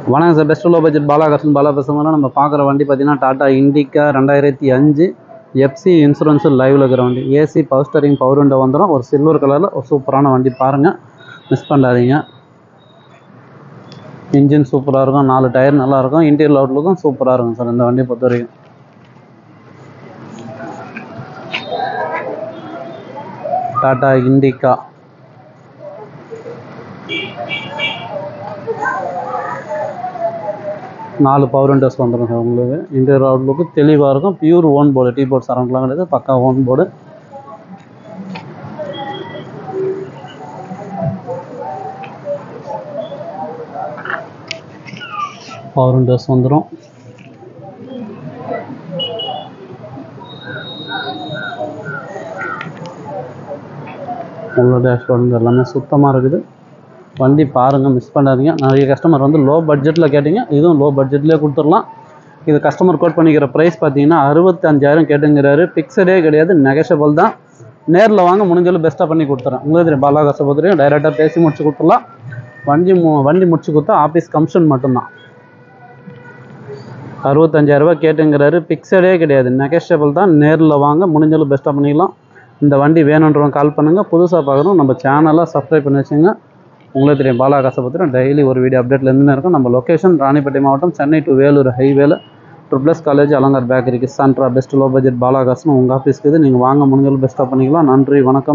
வணக்கம் sir best low budget பாலாகர்ஷன் பாலா பேசுகிறோம் நம்ம பார்க்குற வண்டி பார்த்தீங்கன்னா டாடா இண்டிகா ரெண்டாயிரத்தி அஞ்சு எஃப்சி இன்சூரன்ஸு லைவில் இருக்கிற வண்டி AC power steering power window வந்துடும் ஒரு சில்வர் கலரில் ஒரு சூப்பரான வண்டி பாருங்கள் மிஸ் பண்ணாதீங்க இன்ஜின் சூப்பராக இருக்கும் நாலு டயர் நல்லா இருக்கும் இன்டீரியர் அவுட்லுக்கும் சூப்பராக இருக்கும் சார் இந்த வண்டியை பொறுத்த வரைக்கும் டாடா இண்டிகா நாலு பவர் விண்டோஸ் வந்துடும் சார் உங்களுக்கு இன்டீரியர் அவுட்லுக்கு தெளிவாக இருக்கும் pure own board T board சரௌண்ட்லாம் கிடையாது பக்கா ஓன் போர்டு பவர் விண்டோஸ் வந்துடும் உங்களோட டேஷ்போர்டு எல்லாமே சுத்தமாக இருக்குது வண்டி பாருங்கள் மிஸ் பண்ணாதீங்க நிறைய கஸ்டமர் வந்து லோ பட்ஜெட்டில் கேட்டிங்க இதுவும் லோ பட்ஜெட்லேயே கொடுத்துடலாம் இது கஸ்டமர் கோட் பண்ணிக்கிற ப்ரைஸ் பார்த்தீங்கன்னா அறுபத்தஞ்சாயிரம் கேட்டுங்கிறாரு ஃபிக்ஸடே கிடையாது நெகஷபிள் தான் நேரில் வாங்க முடிஞ்சளவு பெஸ்ட்டாக பண்ணி கொடுத்துறேன் உங்களுக்கு தெரியும் பாலா கஷ்டப்பத்துலையும் டைரெக்டாக பேசி முடிச்சு கொடுத்துடலாம் வண்டி மு வண்டி முடிச்சு கொடுத்தா ஆஃபீஸ் கமிஷன் மட்டும்தான் அறுபத்தஞ்சாயிரரூபா கேட்டுங்கிறாரு ஃபிக்ஸடே கிடையாது நெகஷபிள் தான் நேரில் வாங்க முடிஞ்சளவு பெஸ்ட்டாக பண்ணிக்கலாம் இந்த வண்டி வேணுன்றவங்க கால் பண்ணுங்கள் புதுசாக பார்க்குறோம் நம்ம சேனலை சப்ஸ்கிரைப் பண்ணி வச்சுங்க உங்களுக்கு தெரியும் பாலா காசபத்திரம் டெய்லி ஒரு வீடியோ அப்டேட்ல இருந்து இருக்கும் நம்ம லொக்கேஷன் ராணிப்பேட்டை மாவட்டம் சென்னை டு வேலூர் ஹைவேல ட்ரிப்ளஸ் காலேஜ் அலங்கார் பேக்கரிக்கு சான்ட்ரா பெஸ்ட் லோ பட்ஜெட் பாலாகாசன் உங்கள் ஆஃபீஸ்க்கு இது நீங்கள் வாங்க முடிஞ்சளவு பெஸ்ட்டாக பண்ணிக்கலாம் நன்றி வணக்கம்